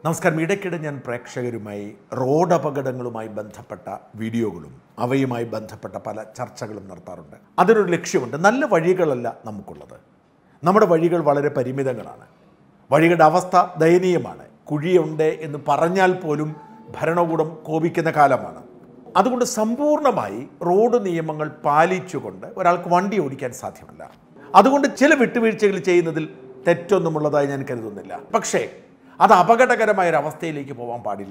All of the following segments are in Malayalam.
നമസ്കാരം ഇടയ്ക്കിടെ ഞാൻ പ്രേക്ഷകരുമായി റോഡ് അപകടങ്ങളുമായി ബന്ധപ്പെട്ട വീഡിയോകളും അവയുമായി ബന്ധപ്പെട്ട പല ചർച്ചകളും നടത്താറുണ്ട് അതിനൊരു ലക്ഷ്യമുണ്ട് നല്ല വഴികളല്ല നമുക്കുള്ളത് നമ്മുടെ വഴികൾ വളരെ പരിമിതങ്ങളാണ് വഴികളുടെ അവസ്ഥ ദയനീയമാണ് കുഴിയുണ്ട് എന്ന് പറഞ്ഞാൽ പോലും ഭരണകൂടം കോപിക്കുന്ന കാലമാണ് അതുകൊണ്ട് സമ്പൂർണ്ണമായി റോഡ് നിയമങ്ങൾ പാലിച്ചുകൊണ്ട് ഒരാൾക്ക് വണ്ടി ഓടിക്കാൻ സാധ്യമല്ല അതുകൊണ്ട് ചില വിട്ടുവീഴ്ചകൾ ചെയ്യുന്നതിൽ തെറ്റൊന്നുമുള്ളതായി ഞാൻ കരുതുന്നില്ല പക്ഷേ അത് അപകടകരമായ ഒരു അവസ്ഥയിലേക്ക് പോകാൻ പാടില്ല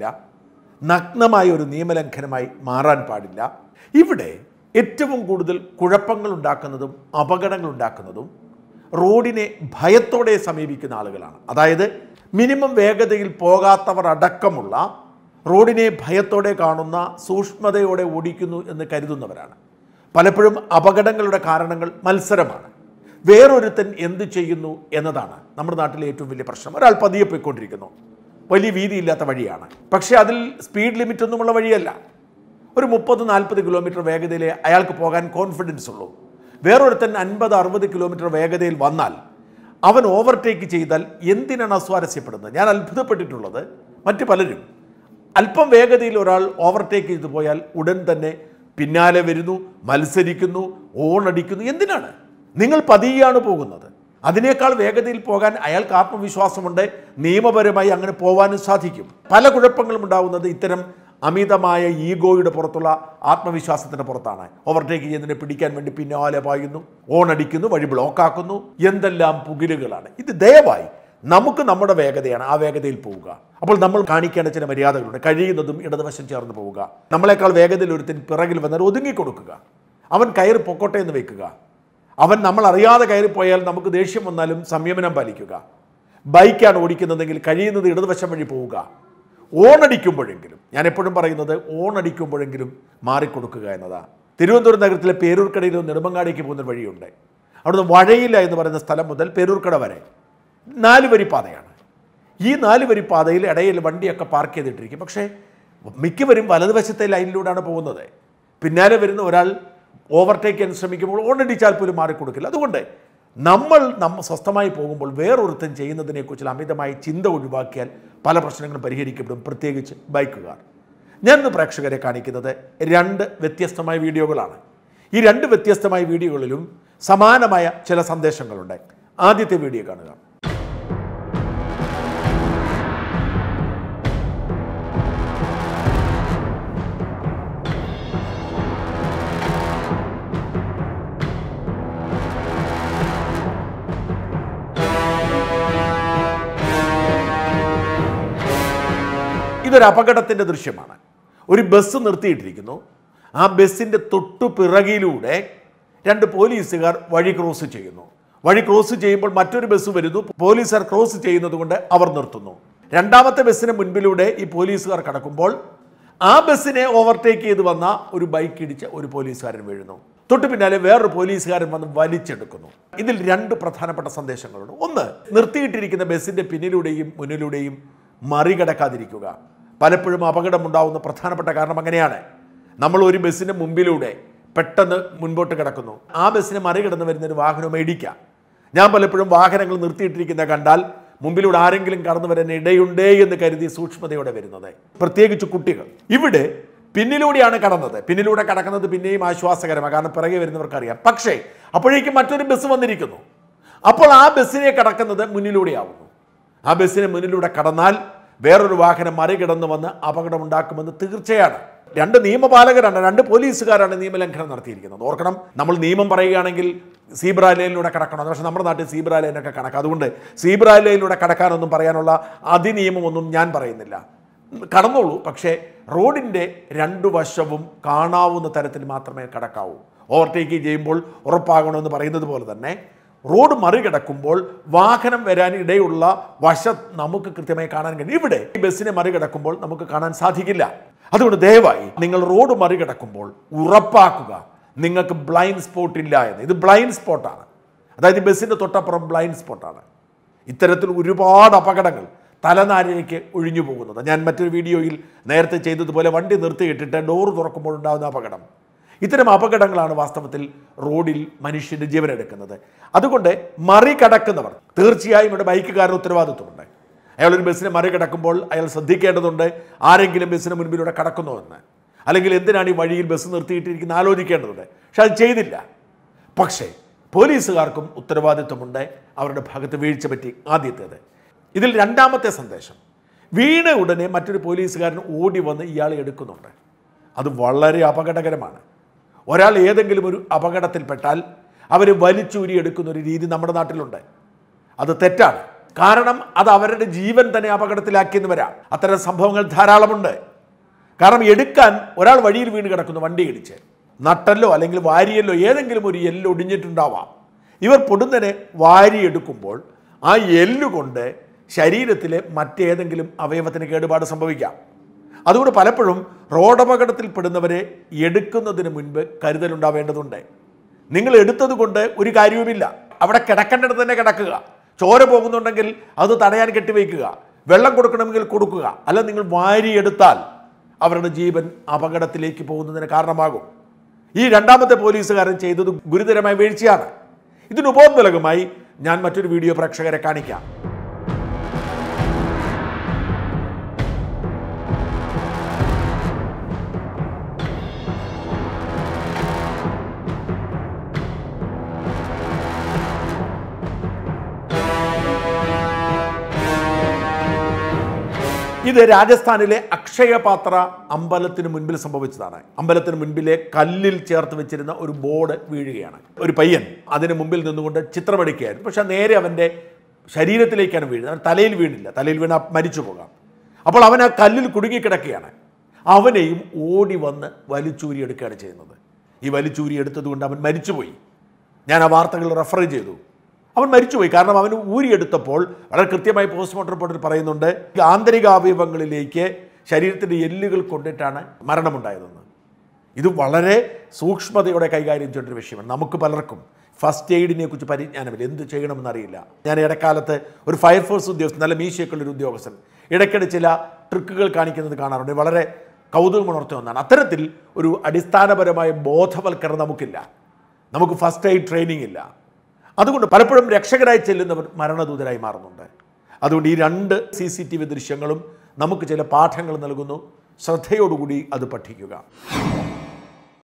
നഗ്നമായ ഒരു നിയമലംഘനമായി മാറാൻ പാടില്ല ഇവിടെ ഏറ്റവും കൂടുതൽ കുഴപ്പങ്ങൾ ഉണ്ടാക്കുന്നതും അപകടങ്ങൾ ഉണ്ടാക്കുന്നതും റോഡിനെ ഭയത്തോടെ സമീപിക്കുന്ന ആളുകളാണ് അതായത് മിനിമം വേഗതയിൽ പോകാത്തവർ അടക്കമുള്ള റോഡിനെ ഭയത്തോടെ കാണുന്ന സൂക്ഷ്മതയോടെ ഓടിക്കുന്നു എന്ന് കരുതുന്നവരാണ് പലപ്പോഴും അപകടങ്ങളുടെ കാരണങ്ങൾ മത്സരമാണ് വേറൊരുത്തൻ എന്ത് ചെയ്യുന്നു എന്നതാണ് നമ്മുടെ നാട്ടിലെ ഏറ്റവും വലിയ പ്രശ്നം ഒരാൾ പതിയെ പോയിക്കൊണ്ടിരിക്കുന്നു വലിയ വീതിയില്ലാത്ത വഴിയാണ് പക്ഷേ അതിൽ സ്പീഡ് ലിമിറ്റ് ഒന്നുമുള്ള വഴിയല്ല ഒരു മുപ്പത് നാൽപ്പത് കിലോമീറ്റർ വേഗതയിലേ അയാൾക്ക് പോകാൻ കോൺഫിഡൻസ് ഉള്ളൂ വേറൊരുത്തൻ അൻപത് അറുപത് കിലോമീറ്റർ വേഗതയിൽ വന്നാൽ അവൻ ഓവർടേക്ക് ചെയ്താൽ എന്തിനാണ് അസ്വാരസ്യപ്പെടുന്നത് ഞാൻ അത്ഭുതപ്പെട്ടിട്ടുള്ളത് മറ്റു പലരും അല്പം വേഗതയിൽ ഒരാൾ ഓവർടേക്ക് ചെയ്തു പോയാൽ ഉടൻ തന്നെ പിന്നാലെ വരുന്നു മത്സരിക്കുന്നു ഓണടിക്കുന്നു എന്തിനാണ് നിങ്ങൾ പതിയാണ് പോകുന്നത് അതിനേക്കാൾ വേഗതയിൽ പോകാൻ അയാൾക്ക് ആത്മവിശ്വാസമുണ്ട് നിയമപരമായി അങ്ങനെ പോകാനും സാധിക്കും പല കുഴപ്പങ്ങളും ഉണ്ടാകുന്നത് ഇത്തരം അമിതമായ ഈഗോയുടെ പുറത്തുള്ള ആത്മവിശ്വാസത്തിന്റെ പുറത്താണ് ഓവർടേക്ക് ചെയ്യുന്നതിനെ പിടിക്കാൻ വേണ്ടി പിന്നാലെ പായുന്നു ഓണടിക്കുന്നു വഴി ബ്ലോക്കാക്കുന്നു എന്തെല്ലാം പുകിലുകളാണ് ഇത് ദയവായി നമുക്ക് നമ്മുടെ വേഗതയാണ് ആ വേഗതയിൽ പോവുക അപ്പോൾ നമ്മൾ കാണിക്കേണ്ട ചില മര്യാദകളുണ്ട് കഴിയുന്നതും ഇടതുവശം ചേർന്ന് പോവുക നമ്മളെക്കാൾ വേഗതയിൽ ഒരുത്തിന് പിറകിൽ വന്നാൽ ഒതുങ്ങിക്കൊടുക്കുക അവൻ കയറി പൊക്കോട്ടെ എന്ന് വെക്കുക അവൻ നമ്മൾ അറിയാതെ കയറി പോയാൽ നമുക്ക് ദേഷ്യം വന്നാലും സംയമനം പാലിക്കുക ബൈക്കാണ് ഓടിക്കുന്നതെങ്കിൽ കഴിയുന്നത് ഇടതുവശം വഴി പോവുക ഓണടിക്കുമ്പോഴെങ്കിലും ഞാൻ എപ്പോഴും പറയുന്നത് ഓണടിക്കുമ്പോഴെങ്കിലും മാറിക്കൊടുക്കുക എന്നതാണ് തിരുവനന്തപുരം നഗരത്തിലെ പേരൂർക്കടയിൽ നിന്ന് നെടുമങ്ങാടേക്ക് പോകുന്ന ഒരു വഴിയുണ്ട് അവിടുന്ന് വഴയില എന്ന് പറയുന്ന സ്ഥലം മുതൽ പേരൂർക്കട വരെ നാല് വരി പാതയാണ് ഈ നാല് വരി പാതയിൽ ഇടയിൽ വണ്ടിയൊക്കെ പാർക്ക് ചെയ്തിട്ടിരിക്കും പക്ഷേ മിക്കവരും വലതുവശത്തെ ലൈനിലൂടെയാണ് പോകുന്നത് പിന്നാലെ വരുന്ന ഒരാൾ ഓവർടേക്ക് ചെയ്യാൻ ശ്രമിക്കുമ്പോൾ ഓണടിച്ചാൽ പോലും മാറിക്കൊടുക്കില്ല അതുകൊണ്ട് നമ്മൾ നമ്മ സ്വസ്ഥമായി പോകുമ്പോൾ വേറൊരുത്തൻ ചെയ്യുന്നതിനെക്കുറിച്ചുള്ള അമിതമായി ചിന്ത ഒഴിവാക്കിയാൽ പല പ്രശ്നങ്ങളും പരിഹരിക്കപ്പെടും പ്രത്യേകിച്ച് ബൈക്കുകാർ ഞാനിന്ന് പ്രേക്ഷകരെ കാണിക്കുന്നത് രണ്ട് വ്യത്യസ്തമായ വീഡിയോകളാണ് ഈ രണ്ട് വ്യത്യസ്തമായ വീഡിയോകളിലും സമാനമായ ചില സന്ദേശങ്ങളുണ്ട് ആദ്യത്തെ വീഡിയോ കാണുക ഇതൊരു അപകടത്തിൻ്റെ ദൃശ്യമാണ് ഒരു ബസ് നിർത്തിയിട്ടിരിക്കുന്നു ആ ബസ്സിൻ്റെ തൊട്ടു പിറകിലൂടെ രണ്ട് പോലീസുകാർ വഴി ക്രോസ് ചെയ്യുന്നു വഴി ക്രോസ് ചെയ്യുമ്പോൾ മറ്റൊരു ബസ് വരുന്നു പോലീസുകാർ ക്രോസ് ചെയ്യുന്നത് കൊണ്ട് അവർ നിർത്തുന്നു രണ്ടാമത്തെ ബസ്സിന് മുൻപിലൂടെ ഈ പോലീസുകാർ കടക്കുമ്പോൾ ആ ബസ്സിനെ ഓവർടേക്ക് ചെയ്ത് വന്ന ഒരു ബൈക്ക് ഇടിച്ച് ഒരു പോലീസുകാരൻ വീഴുന്നു തൊട്ടു പിന്നാലെ വേറൊരു പോലീസുകാരൻ വന്ന് വലിച്ചെടുക്കുന്നു ഇതിൽ രണ്ട് പ്രധാനപ്പെട്ട സന്ദേശങ്ങളുണ്ട് ഒന്ന് നിർത്തിയിട്ടിരിക്കുന്ന ബസ്സിന്റെ പിന്നിലൂടെയും മുന്നിലൂടെയും മറികടക്കാതിരിക്കുക പലപ്പോഴും അപകടമുണ്ടാവുന്ന പ്രധാനപ്പെട്ട കാരണം അങ്ങനെയാണ് നമ്മൾ ഒരു ബസ്സിന് മുമ്പിലൂടെ പെട്ടെന്ന് മുൻപോട്ട് കിടക്കുന്നു ആ ബസ്സിനെ മറികടന്ന് വരുന്ന ഒരു വാഹനം ഇടിക്കാം ഞാൻ പലപ്പോഴും വാഹനങ്ങൾ നിർത്തിയിട്ടിരിക്കുന്ന കണ്ടാൽ മുമ്പിലൂടെ ആരെങ്കിലും കടന്നു വരാൻ ഇടയുണ്ടേ എന്ന് കരുതി സൂക്ഷ്മതയോടെ വരുന്നത് പ്രത്യേകിച്ച് കുട്ടികൾ ഇവിടെ പിന്നിലൂടെയാണ് കടന്നത് പിന്നിലൂടെ കടക്കുന്നത് പിന്നെയും ആശ്വാസകരമാണ് കാരണം പിറകെ വരുന്നവർക്കറിയാം പക്ഷേ അപ്പോഴേക്കും മറ്റൊരു ബസ് വന്നിരിക്കുന്നു അപ്പോൾ ആ ബസ്സിനെ കടക്കുന്നത് മുന്നിലൂടെയാവുന്നു ആ ബസ്സിന് മുന്നിലൂടെ കടന്നാൽ വേറൊരു വാഹനം മറികടന്ന് വന്ന് അപകടമുണ്ടാക്കുമെന്ന് തീർച്ചയാണ് രണ്ട് നിയമപാലകരാണ് രണ്ട് പോലീസുകാരാണ് നിയമലംഘനം നടത്തിയിരിക്കുന്നത് ഓർക്കണം നമ്മൾ നിയമം പറയുകയാണെങ്കിൽ സീബ്ര ലൈനിലൂടെ കടക്കണം പക്ഷേ നമ്മുടെ നാട്ടിൽ സീബ്ര ലൈനൊക്കെ കണക്കാം അതുകൊണ്ട് സീബ്ര ലൈനിലൂടെ കടക്കാനൊന്നും പറയാനുള്ള അതിനിയമമൊന്നും ഞാൻ പറയുന്നില്ല കടന്നോളൂ പക്ഷേ റോഡിൻ്റെ രണ്ടു വശവും കാണാവുന്ന തരത്തിൽ മാത്രമേ കടക്കാവൂ ഓവർടേക്ക് ചെയ്യുമ്പോൾ ഉറപ്പാകണമെന്ന് പറയുന്നത് പോലെ തന്നെ റോഡ് മറികടക്കുമ്പോൾ വാഹനം വരാൻ ഇടയുള്ള വശം നമുക്ക് കൃത്യമായി കാണാൻ കഴിയും ഇവിടെ ഈ ബസ്സിനെ മറികടക്കുമ്പോൾ നമുക്ക് കാണാൻ സാധിക്കില്ല അതുകൊണ്ട് ദയവായി നിങ്ങൾ റോഡ് മറികടക്കുമ്പോൾ ഉറപ്പാക്കുക നിങ്ങൾക്ക് ബ്ലൈൻഡ് സ്പോട്ട് ഇല്ല എന്ന് ഇത് ബ്ലൈൻഡ് സ്പോട്ടാണ് അതായത് ഈ ബസ്സിൻ്റെ തൊട്ടപ്പുറം ബ്ലൈൻഡ് സ്പോട്ടാണ് ഇത്തരത്തിൽ ഒരുപാട് അപകടങ്ങൾ തലനാരിഴയ്ക്ക് ഒഴിഞ്ഞു പോകുന്നത് ഞാൻ മറ്റൊരു വീഡിയോയിൽ നേരത്തെ ചെയ്തതുപോലെ വണ്ടി നിർത്തിയിട്ടിട്ട് ഡോർ തുറക്കുമ്പോൾ ഉണ്ടാകുന്ന അപകടം ഇത്തരം അപകടങ്ങളാണ് വാസ്തവത്തിൽ റോഡിൽ മനുഷ്യന്റെ ജീവൻ എടുക്കുന്നത് അതുകൊണ്ട് മറികടക്കുന്നവർ തീർച്ചയായും ഇവിടെ ബൈക്കുകാരുടെ ഉത്തരവാദിത്വമുണ്ട് അയാൾ ഒരു ബസ്സിനെ മറികടക്കുമ്പോൾ അയാൾ ശ്രദ്ധിക്കേണ്ടതുണ്ട് ആരെങ്കിലും ബസ്സിന് മുൻപിലൂടെ കടക്കുന്നോ എന്ന് അല്ലെങ്കിൽ എന്തിനാണ് ഈ വഴിയിൽ ബസ് നിർത്തിയിട്ടിരിക്കുന്ന ആലോചിക്കേണ്ടതുണ്ട് പക്ഷെ അത് ചെയ്തില്ല പക്ഷേ പോലീസുകാർക്കും ഉത്തരവാദിത്വമുണ്ട് അവരുടെ ഭാഗത്ത് വീഴ്ച പറ്റി ആദ്യത്തേത് ഇതിൽ രണ്ടാമത്തെ സന്ദേശം വീണ ഉടനെ മറ്റൊരു പോലീസുകാരൻ ഓടി വന്ന് ഇയാളെ എടുക്കുന്നുണ്ട് അത് വളരെ അപകടകരമാണ് ഒരാൾ ഏതെങ്കിലും ഒരു അപകടത്തിൽപ്പെട്ടാൽ അവർ വലിച്ചൂരി എടുക്കുന്ന ഒരു രീതി നമ്മുടെ നാട്ടിലുണ്ട് അത് തെറ്റാണ് കാരണം അത് അവരുടെ ജീവൻ തന്നെ അപകടത്തിലാക്കിയെന്ന് വരാം അത്തരം സംഭവങ്ങൾ ധാരാളമുണ്ട് കാരണം എടുക്കാൻ ഒരാൾ വഴിയിൽ വീണ് കിടക്കുന്നു വണ്ടി ഇടിച്ച് നട്ടല്ലോ അല്ലെങ്കിൽ വാരിയല്ലോ ഏതെങ്കിലും ഒരു എല്ല് ഒടിഞ്ഞിട്ടുണ്ടാവാം ഇവർ പൊടുന്നനെ വാരിയെടുക്കുമ്പോൾ ആ എല്ലുകൊണ്ട് ശരീരത്തിലെ മറ്റേതെങ്കിലും അവയവത്തിന് കേടുപാട് സംഭവിക്കാം അതുകൊണ്ട് പലപ്പോഴും റോഡപകടത്തിൽപ്പെടുന്നവരെ എടുക്കുന്നതിന് മുൻപ് കരുതലുണ്ടാവേണ്ടതുണ്ട് നിങ്ങൾ എടുത്തത് കൊണ്ട് ഒരു കാര്യവുമില്ല അവിടെ കിടക്കേണ്ടത് തന്നെ കിടക്കുക ചോര പോകുന്നുണ്ടെങ്കിൽ അത് തടയാൻ കെട്ടിവയ്ക്കുക വെള്ളം കൊടുക്കണമെങ്കിൽ കൊടുക്കുക അല്ല നിങ്ങൾ വാരിയെടുത്താൽ അവരുടെ ജീവൻ അപകടത്തിലേക്ക് പോകുന്നതിന് കാരണമാകും ഈ രണ്ടാമത്തെ പോലീസുകാരൻ ചെയ്തത് ഗുരുതരമായ വീഴ്ചയാണ് ഇതിന് ഉപോത്ബലകമായി ഞാൻ മറ്റൊരു വീഡിയോ പ്രേക്ഷകരെ കാണിക്കാം ഇത് രാജസ്ഥാനിലെ അക്ഷയപാത്ര അമ്പലത്തിന് മുൻപിൽ സംഭവിച്ചതാണ് അമ്പലത്തിന് മുൻപിലെ കല്ലിൽ ചേർത്ത് വെച്ചിരുന്ന ഒരു ബോർഡ് വീഴുകയാണ് ഒരു പയ്യൻ അതിന് മുമ്പിൽ നിന്നുകൊണ്ട് ചിത്രമെടുക്കുകയായിരുന്നു പക്ഷെ നേരെ അവൻ്റെ ശരീരത്തിലേക്കാണ് വീഴുന്നത് അവൻ തലയിൽ വീണില്ല തലയിൽ വീണ മരിച്ചു പോകാം അപ്പോൾ അവൻ ആ കല്ലിൽ കുടുങ്ങിക്കിടക്കുകയാണ് അവനെയും ഓടി വന്ന് വലിച്ചൂരി എടുക്കുകയാണ് ചെയ്യുന്നത് ഈ വലിച്ചൂരി എടുത്തതുകൊണ്ട് അവൻ മരിച്ചുപോയി ഞാൻ ആ വാർത്തകൾ റെഫർ ചെയ്തു അവൻ മരിച്ചുപോയി കാരണം അവന് ഊരിയെടുത്തപ്പോൾ വളരെ കൃത്യമായി പോസ്റ്റ്മോർട്ടം റിപ്പോർട്ടിൽ പറയുന്നുണ്ട് ആന്തരിക അവയവങ്ങളിലേക്ക് ശരീരത്തിൻ്റെ എല്ലുകൾ കൊണ്ടിട്ടാണ് മരണമുണ്ടായതെന്ന് ഇത് വളരെ സൂക്ഷ്മതയോടെ കൈകാര്യം ചെയ്യേണ്ട ഒരു വിഷയമാണ് നമുക്ക് പലർക്കും ഫസ്റ്റ് എയ്ഡിനെ കുറിച്ച് പരിജ്ഞാനമില്ല എന്ത് ചെയ്യണമെന്നറിയില്ല ഞാൻ ഇടക്കാലത്ത് ഒരു ഫയർഫോഴ്സ് ഉദ്യോഗസ്ഥൻ നല്ല മീശയൊക്കെയുള്ള ഒരു ഉദ്യോഗസ്ഥൻ ഇടയ്ക്കിടെ ചില ട്രിക്കുകൾ കാണിക്കുന്നത് കാണാറുണ്ട് വളരെ കൗതുകമുണർത്തുന്ന ഒന്നാണ് അത്തരത്തിൽ ഒരു അടിസ്ഥാനപരമായ ബോധവൽക്കരണം നമുക്കില്ല നമുക്ക് ഫസ്റ്റ് എയ്ഡ് ട്രെയിനിങ് ഇല്ല അതുകൊണ്ട് പലപ്പോഴും രക്ഷകരായി ചെല്ലുന്നവർ മരണദൂതരായി മാറുന്നുണ്ട് അതുകൊണ്ട് ഈ രണ്ട് സി സി ടി വി ദൃശ്യങ്ങളും നമുക്ക് ചില പാഠങ്ങൾ നൽകുന്നു ശ്രദ്ധയോടുകൂടി അത് പഠിക്കുക